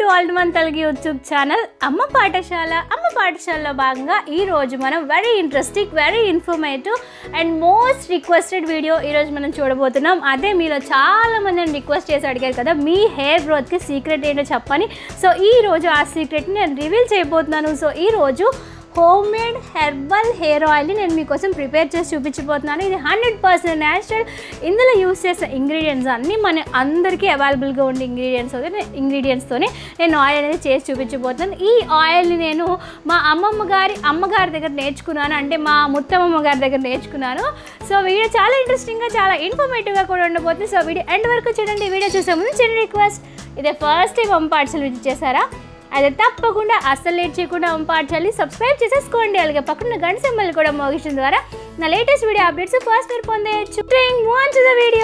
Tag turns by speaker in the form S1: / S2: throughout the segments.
S1: all మన Telugu YouTube channel అమ్మ పాఠశాల అమ్మ పాఠశాలలో భాగంగా ఈ రోజు మనం very interesting very informative and most requested video ఈరోజు మనం చూడబోతున్నాం అదే మీలో చాలా మంది రిక్వెస్ట్ చేసి అడిగారు కదా మీ హెయిర్ గ్రోత్కి సీక్రెట్ ఏంటో చెప్పని సో ఈ రోజు ఆ సీక్రెట్ని నేను రివీల్ చేయబోతున్నాను సో ఈ రోజు హోమ్ మేడ్ హెర్బల్ హెయిర్ ఆయిల్ని నేను మీకోసం ప్రిపేర్ చేసి చూపించబోతున్నాను ఇది హండ్రెడ్ పర్సెంట్ న్యాచురల్ ఇందులో యూస్ చేసిన ఇంగ్రీడియంట్స్ అన్నీ మన అందరికీ అవైలబుల్గా ఉండే ఇంగ్రీడియంట్స్ ఇంగ్రీడియంట్స్తోనే నేను ఆయిల్ అనేది చేసి చూపించబోతున్నాను ఈ ఆయిల్ని నేను మా అమ్మమ్మ గారి అమ్మగారి దగ్గర నేర్చుకున్నాను అంటే మా ముత్తమ్మమ్మ గారి దగ్గర నేర్చుకున్నాను సో వీడియో చాలా ఇంట్రెస్టింగ్గా చాలా ఇన్ఫర్మేటివ్గా కూడా ఉండబోతుంది సో వీడియో ఎండ్ వరకు చూడండి ఈ వీడియో చూసే ముందు చిన్న రిక్వెస్ట్ ఇదే ఫస్ట్ టైం అమ్మ పాఠశాల విజిట్ చేశారా అయితే తప్పకుండా అస్సలు లేట్ చేయకుండా అమ్మ పాఠశాలని సబ్స్క్రైబ్ చేసేసుకోండి అలాగే పక్కన గంట సింబల్ కూడా మోగించడం ద్వారా నా లేటెస్ట్ వీడియో అప్డేట్స్ ఫస్ట్ మీరు పొందేయచ్చు move on to the video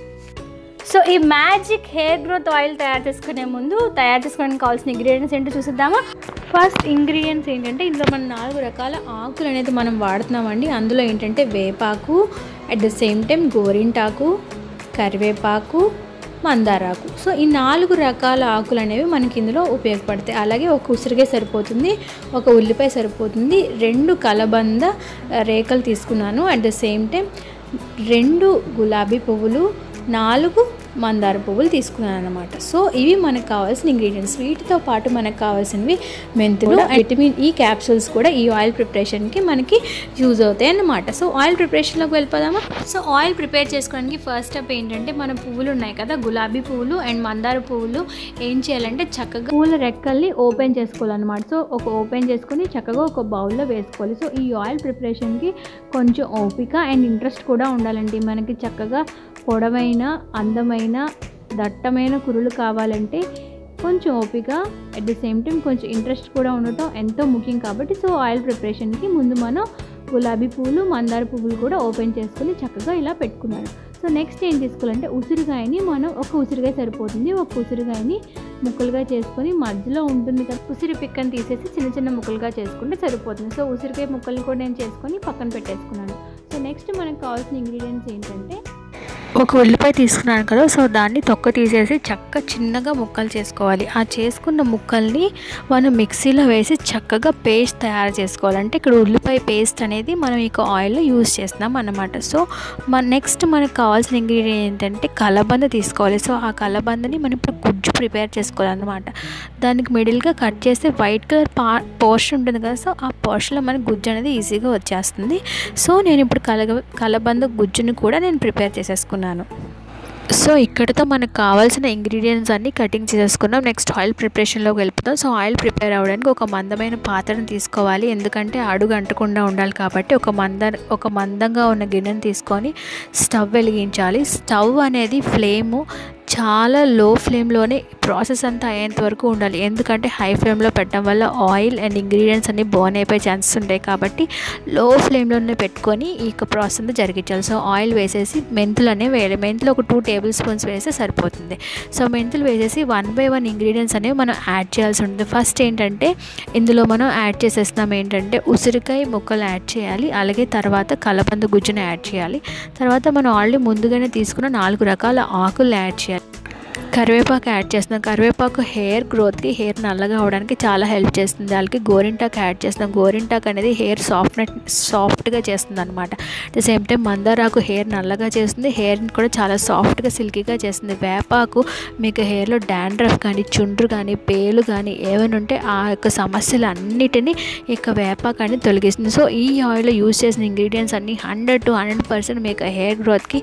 S1: so ఈ మ్యాజిక్ హెయిర్ గ్రోత్ ఆయిల్ తయారు చేసుకునే ముందు తయారు చేసుకోవడానికి కావాల్సిన ఇంగ్రీడియంట్స్ ఏంటో చూసిద్దామా ఫస్ట్ ఇంగ్రీడియంట్స్ ఏంటంటే ఇందులో మనం నాలుగు రకాల ఆకులు అనేది మనం వాడుతున్నామండి అందులో ఏంటంటే వేపాకు అట్ ద సేమ్ టైం గోరింటాకు కరివేపాకు మందారాకు సో ఈ నాలుగు రకాల ఆకులు అనేవి మనకి ఇందులో ఉపయోగపడతాయి అలాగే ఒక ఉసిరిగే సరిపోతుంది ఒక ఉల్లిపాయ సరిపోతుంది రెండు కలబంద ఆ, రేఖలు తీసుకున్నాను అట్ ద సేమ్ టైం రెండు గులాబీ పువ్వులు నాలుగు మందార పువ్వులు తీసుకున్నాను అనమాట సో ఇవి మనకు కావాల్సిన ఇంగ్రీడియంట్స్ వీటితో పాటు మనకు కావాల్సినవి మెంతులు విటమిన్ ఈ క్యాప్సూల్స్ కూడా ఈ ఆయిల్ ప్రిపరేషన్కి మనకి యూజ్ అవుతాయి అన్నమాట సో ఆయిల్ ప్రిపరేషన్లోకి వెళ్ళిపోదామా సో ఆయిల్ ప్రిపేర్ చేసుకోవడానికి ఫస్ట్ స్టెప్ ఏంటంటే మన పువ్వులు ఉన్నాయి కదా గులాబీ పువ్వులు అండ్ మందార పువ్వులు ఏం చేయాలంటే చక్కగా పూల రెక్కల్ని ఓపెన్ చేసుకోవాలన్నమాట సో ఒక ఓపెన్ చేసుకొని చక్కగా ఒక బౌల్లో వేసుకోవాలి సో ఈ ఆయిల్ ప్రిపరేషన్కి కొంచెం ఓపిక అండ్ ఇంట్రెస్ట్ కూడా ఉండాలండి మనకి చక్కగా పొడవైన అందమైన దట్టమైన కురులు కావాలంటే కొంచెం ఓపిక అట్ ద సేమ్ టైం కొంచెం ఇంట్రెస్ట్ కూడా ఉండటం ఎంతో ముఖ్యం కాబట్టి సో ఆయిల్ ప్రిపరేషన్కి ముందు మనం గులాబీ పువ్వులు మందార పువ్వులు కూడా ఓపెన్ చేసుకొని చక్కగా ఇలా పెట్టుకున్నాను సో నెక్స్ట్ ఏం తీసుకోవాలంటే ఉసిరికాయని మనం ఒక ఉసిరికాయ సరిపోతుంది ఒక ఉసిరికాయని ముక్కలుగా చేసుకొని మధ్యలో ఉంటుంది కదా ఉసిరి పిక్కని తీసేసి చిన్న చిన్న ముక్కలుగా చేసుకుంటే సరిపోతుంది సో ఉసిరికాయ ముక్కలు కూడా నేను చేసుకొని పక్కన పెట్టేసుకున్నాను సో నెక్స్ట్ మనకు కావాల్సిన ఇంగ్రీడియంట్స్ ఏంటంటే
S2: ఒక ఉల్లిపాయ తీసుకున్నాను కదా సో దాన్ని తొక్క తీసేసి చక్క చిన్నగా ముక్కలు చేసుకోవాలి ఆ చేసుకున్న ముక్కల్ని మనం మిక్సీలో వేసి చక్కగా పేస్ట్ తయారు చేసుకోవాలి అంటే ఇక్కడ ఉల్లిపాయ పేస్ట్ అనేది మనం ఇక ఆయిల్లో యూస్ చేస్తున్నాం అన్నమాట సో మన నెక్స్ట్ మనకు కావాల్సిన ఇంగ్రీడియంట్ ఏంటంటే కలబంద తీసుకోవాలి సో ఆ కలబందని మనం ఇప్పుడు గుజ్జు ప్రిపేర్ చేసుకోవాలన్నమాట దానికి మిడిల్గా కట్ చేస్తే వైట్ కలర్ పా పోర్షన్ ఉంటుంది కదా సో ఆ పోర్షన్లో మనకి గుజ్జు అనేది ఈజీగా వచ్చేస్తుంది సో నేను ఇప్పుడు కలగ కలబంద గుజ్జుని కూడా నేను ప్రిపేర్ చేసేసుకున్నాను సో ఇక్కడితో మనకు కావాల్సిన ఇంగ్రీడియంట్స్ అన్నీ కటింగ్ చేసేసుకున్నాం నెక్స్ట్ ఆయిల్ ప్రిపరేషన్లోకి వెళ్ళిపోతాం సో ఆయిల్ ప్రిపేర్ అవ్వడానికి ఒక మందమైన పాత్రను తీసుకోవాలి ఎందుకంటే అడుగు అంటకుండా ఉండాలి కాబట్టి ఒక మంద ఒక మందంగా ఉన్న గిన్నెను తీసుకొని స్టవ్ వెలిగించాలి స్టవ్ అనేది ఫ్లేము చాలా లో ఫ్లేమ్లోనే ప్రాసెస్ అంతా అయ్యేంత వరకు ఉండాలి ఎందుకంటే హై ఫ్లేమ్లో పెట్టడం వల్ల ఆయిల్ అండ్ ఇంగ్రీడియంట్స్ అన్ని బర్న్ అయిపోయే ఛాన్సెస్ ఉంటాయి కాబట్టి లో ఫ్లేమ్లోనే పెట్టుకొని ఈ యొక్క ప్రాసెస్ అంతా జరిగించాలి సో ఆయిల్ వేసేసి మెంతులు అనేవి వేయాలి మెంతులు ఒక టూ టేబుల్ స్పూన్స్ వేస్తే సరిపోతుంది సో మెంతులు వేసేసి వన్ బై వన్ ఇంగ్రీడియంట్స్ అనేవి మనం యాడ్ చేయాల్సి ఉంటుంది ఫస్ట్ ఏంటంటే ఇందులో మనం యాడ్ చేసేస్తున్నాం ఏంటంటే ఉసిరికాయ ముక్కలు యాడ్ చేయాలి అలాగే తర్వాత కలబంద గుజ్జును యాడ్ చేయాలి తర్వాత మనం ఆల్రెడీ ముందుగానే తీసుకున్న నాలుగు రకాల ఆకులు యాడ్ చేయాలి కరివేపాకు యాడ్ చేస్తున్నాం కరివేపాకు హెయిర్ గ్రోత్కి హెయిర్ నల్లగా అవడానికి చాలా హెల్ప్ చేస్తుంది అలాగే గోరింటాకు యాడ్ చేస్తున్నాం గోరింటాకు అనేది హెయిర్ సాఫ్ట్నెట్ సాఫ్ట్గా చేస్తుంది అనమాట అట్ ద సేమ్ టైం మందారాకు హెయిర్ నల్లగా చేస్తుంది హెయిర్ని కూడా చాలా సాఫ్ట్గా సిల్కీగా చేస్తుంది వేపాకు మీకు హెయిర్లో డాండ్రఫ్ కానీ చుండ్రు కానీ పేలు కానీ ఏమైనా ఉంటే ఆ యొక్క సమస్యలు అన్నిటినీ ఈ యొక్క వేపాకు అనేది తొలగిస్తుంది సో ఈ ఆయిల్లో యూస్ చేసిన ఇంగ్రీడియంట్స్ అన్నీ హండ్రెడ్ టు హండ్రెడ్ పర్సెంట్ మీకు హెయిర్ గ్రోత్కి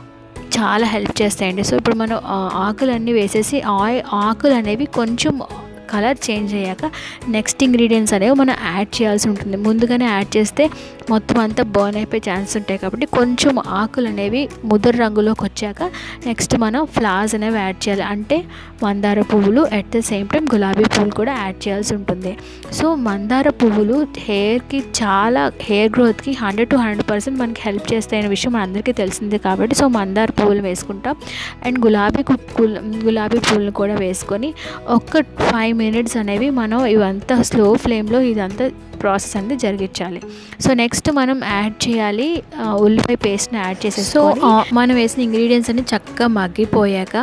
S2: చాలా హెల్ప్ చేస్తాయండి సో ఇప్పుడు మనం ఆ, ఆకులన్నీ వేసేసి ఆయి ఆకులు అనేవి కొంచెం కలర్ చేంజ్ అయ్యాక నెక్స్ట్ ఇంగ్రీడియంట్స్ అనేవి మనం యాడ్ చేయాల్సి ఉంటుంది ముందుగానే యాడ్ చేస్తే మొత్తం అంతా బర్న్ అయిపోయే ఛాన్స్ ఉంటాయి కాబట్టి కొంచెం ఆకులు అనేవి ముదురు రంగులోకి వచ్చాక నెక్స్ట్ మనం ఫ్లవర్స్ అనేవి యాడ్ చేయాలి అంటే మందార పువ్వులు అట్ ద సేమ్ టైం గులాబీ పువ్వులు కూడా యాడ్ చేయాల్సి ఉంటుంది సో మందార పువ్వులు హెయిర్కి చాలా హెయిర్ గ్రోత్కి హండ్రెడ్ టు హండ్రెడ్ పర్సెంట్ మనకి హెల్ప్ చేస్తాయనే విషయం మనందరికీ తెలిసిందే కాబట్టి సో మందార పువ్వులు వేసుకుంటాం అండ్ గులాబీ కు- గుల- గులాబీ పువ్వులను కూడా వేసుకొని ఒక్క ఫైవ్ మినిట్స్ అనేవి మనం ఇవంతా స్లో ఫ్లేమ్లో ఇదంతా ప్రాసెస్ అనేది జరిగించాలి సో నెక్స్ట్ మనం యాడ్ చేయాలి ఆ, ఉల్లిపాయ పేస్ట్ని యాడ్ చేసేసి సో ఆ, మనం వేసిన ఇంగ్రీడియంట్స్ అన్ని చక్కగా మగ్గిపోయాక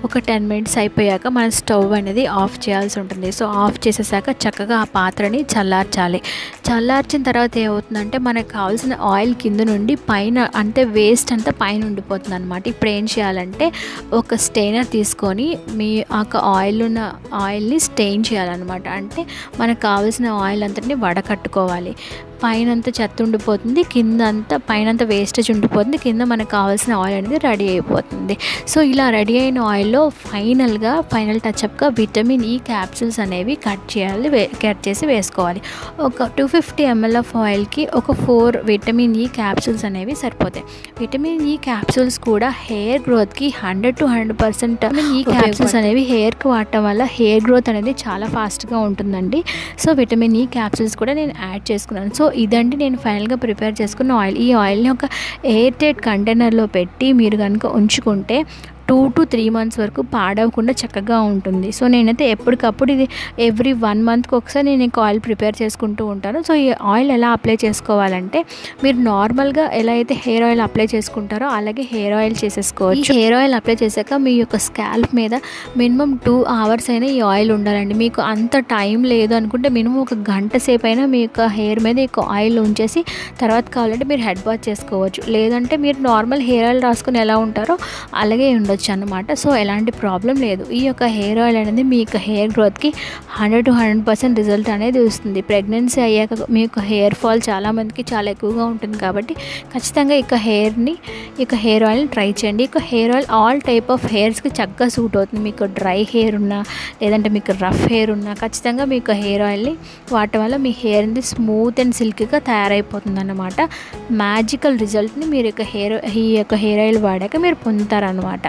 S2: ఒక టెన్ మినిట్స్ అయిపోయాక మనం స్టవ్ అనేది ఆఫ్ చేయాల్సి ఉంటుంది సో ఆఫ్ చేసేసాక చక్కగా ఆ పాత్రని చల్లార్చాలి చల్లార్చిన తర్వాత ఏమవుతుందంటే మనకు కావాల్సిన ఆయిల్ కింద నుండి పైన అంటే వేస్ట్ అంతా పైన ఉండిపోతుంది అనమాట ఇప్పుడు ఏం చేయాలంటే ఒక స్టెయినర్ తీసుకొని మీ ఆ ఆయిల్ ఉన్న ఆయిల్ని స్టెయిన్ చేయాలన్నమాట అంటే మనకు కావాల్సిన ఆయిల్ అంతటిని వడకట్టుకోవాలి పైన అంతా చెత్త ఉండిపోతుంది కింద అంతా పైన అంతా వేస్టేజ్ ఉండిపోతుంది కింద మనకు కావాల్సిన ఆయిల్ అనేది రెడీ అయిపోతుంది సో ఇలా రెడీ అయిన ఆయిల్లో ఫైనల్గా ఫైనల్ టచ్అప్గా విటమిన్ ఈ క్యాప్సూల్స్ అనేవి కట్ చేయాలి వే కట్ చేసి వేసుకోవాలి ఒక టూ ఫిఫ్టీ ఎంఎల్ ఆఫ్ ఆయిల్కి ఒక ఫోర్ విటమిన్ ఈ క్యాప్సూల్స్ అనేవి సరిపోతాయి విటమిన్ ఈ క్యాప్సూల్స్ కూడా హెయిర్ గ్రోత్కి హండ్రెడ్ టు హండ్రెడ్ పర్సెంట్ ఈ క్యాప్సూల్స్ అనేవి హెయిర్కి వాడటం వల్ల హెయిర్ గ్రోత్ అనేది చాలా ఫాస్ట్గా ఉంటుందండి సో విటమిన్ ఈ క్యాప్సూల్స్ కూడా నేను యాడ్ చేసుకున్నాను సో ఇదండి నేను ఫైనల్గా ప్రిపేర్ చేసుకున్న ఆయిల్ ఈ ఆయిల్ని ఒక ఎయిర్ టైట్ కంటైనర్లో పెట్టి మీరు కనుక ఉంచుకుంటే టూ టు త్రీ మంత్స్ వరకు పాడవకుండా చక్కగా ఉంటుంది సో నేనైతే ఎప్పటికప్పుడు ఇది ఎవ్రీ వన్ మంత్కి ఒకసారి నేను ఈ ఆయిల్ ప్రిపేర్ చేసుకుంటూ ఉంటాను సో ఈ ఆయిల్ ఎలా అప్లై చేసుకోవాలంటే మీరు నార్మల్గా ఎలా అయితే హెయిర్ ఆయిల్ అప్లై చేసుకుంటారో అలాగే హెయిర్ ఆయిల్ చేసేసుకోవచ్చు హెయిర్ ఆయిల్ అప్లై చేశాక మీ యొక్క స్కాల్ప్ మీద మినిమం టూ అవర్స్ అయినా ఈ ఆయిల్ ఉండాలండి మీకు అంత టైం లేదు అనుకుంటే మినిమం ఒక గంట సేపు అయినా మీ యొక్క హెయిర్ మీద ఈ ఆయిల్ ఉంచేసి తర్వాత కావాలంటే మీరు హెడ్ వాష్ చేసుకోవచ్చు లేదంటే మీరు నార్మల్ హెయిర్ ఆయిల్ రాసుకుని ఎలా ఉంటారో అలాగే ఉండొచ్చు అనమాట సో ఎలాంటి ప్రాబ్లం లేదు ఈ యొక్క హెయిర్ ఆయిల్ అనేది మీ యొక్క హెయిర్ గ్రోత్కి hundred to hundred percent result అనేది వస్తుంది ప్రెగ్నెన్సీ అయ్యాక మీ యొక్క హెయిర్ ఫాల్ చాలామందికి చాలా ఎక్కువగా ఉంటుంది కాబట్టి ఖచ్చితంగా ఇక హెయిర్ని ఇక హెయిర్ ఆయిల్ని ట్రై చేయండి ఇక hair oil all type of హెయిర్స్కి చక్కగా సూట్ అవుతుంది మీకు డ్రై హెయిర్ ఉన్నా లేదంటే మీకు రఫ్ హెయిర్ ఉన్నా ఖచ్చితంగా మీ యొక్క హెయిర్ ఆయిల్ని వాడటం వల్ల మీ హెయిర్ అనేది స్మూత్ అండ్ సిల్క్గా తయారైపోతుంది అన్నమాట మ్యాజికల్ రిజల్ట్ని మీరు యొక్క హెయిర్ ఈ యొక్క హెయిర్ ఆయిల్ వాడాక మీరు పొందుతారనమాట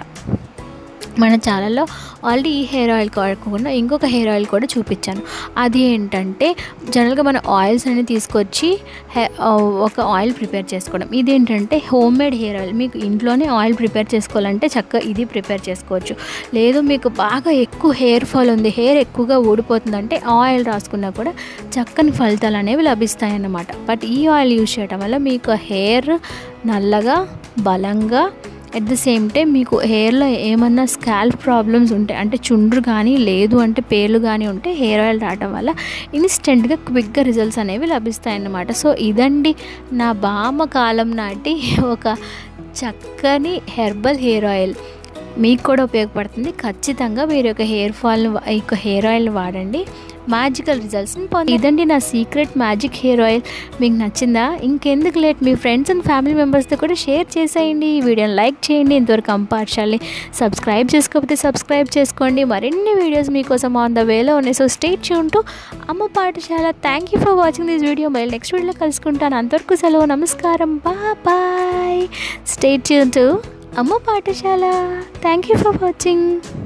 S2: మన ఛానల్లో ఆల్రెడీ ఈ హెయిర్ ఆయిల్ కాకుండా ఇంకొక హెయిర్ ఆయిల్ కూడా చూపించాను అది ఏంటంటే జనరల్గా మన ఆయిల్స్ అన్ని తీసుకొచ్చి హె- ఆ, ఒక ఆయిల్ ప్రిపేర్ చేసుకోవడం ఇదేంటంటే హోమ్ మేడ్ హెయిర్ ఆయిల్ మీకు ఇంట్లోనే ఆయిల్ ప్రిపేర్ చేసుకోవాలంటే చక్కగా ఇది ప్రిపేర్ చేసుకోవచ్చు లేదు మీకు బాగా ఎక్కువ హెయిర్ ఫాల్ ఉంది హెయిర్ ఎక్కువగా ఊడిపోతుందంటే ఆయిల్ రాసుకున్నా కూడా చక్కని ఫలితాలు అనేవి లభిస్తాయి అన్నమాట బట్ ఈ ఆయిల్ యూజ్ చేయడం వల్ల మీకు హెయిర్ నల్లగా బలంగా అట్ ద సేమ్ టైం మీకు హెయిర్లో ఏమన్నా స్కాల్ప్ ప్రాబ్లమ్స్ ఉంటాయి అంటే చుండ్రు కానీ లేదు అంటే పేర్లు కానీ ఉంటే హెయిర్ ఆయిల్ రావడం వల్ల ఇన్స్టెంట్గా క్విక్గా రిజల్ట్స్ అనేవి లభిస్తాయి అన్నమాట సో ఇదండి నా బామ్మ కాలం నాటి ఒక చక్కని హెర్బల్ హెయిర్ ఆయిల్ మీకు కూడా ఉపయోగపడుతుంది ఖచ్చితంగా మీరు యొక్క హెయిర్ ఫాల్ని ఈ యొక్క హెయిర్ ఆయిల్ని వాడండి మ్యాజికల్ రిజల్ట్స్ని పొంది ఇదండి నా సీక్రెట్ మ్యాజిక్ హెయిర్ ఆయిల్ మీకు నచ్చిందా ఇంకెందుకు లేట్ మీ ఫ్రెండ్స్ అండ్ ఫ్యామిలీ మెంబర్స్తో కూడా షేర్ చేసేయండి ఈ వీడియోని లైక్ చేయండి ఇంతవరకు కంపార్చాలి సబ్స్క్రైబ్ చేసుకోకపోతే సబ్స్క్రైబ్ చేసుకోండి మరిన్ని వీడియోస్ మీకోసం ఆన్ ద వేలో ఉన్నాయి సో స్టేట్ చూంటూ Amma Pathashala thank you for watching this video మళ్ళీ నెక్స్ట్ వీడియోలో కలుసుకుంటాను అంతవరకు సెలవు నమస్కారం బాయ్ స్టేట్ చూంటూ Amma Pathashala thank you for watching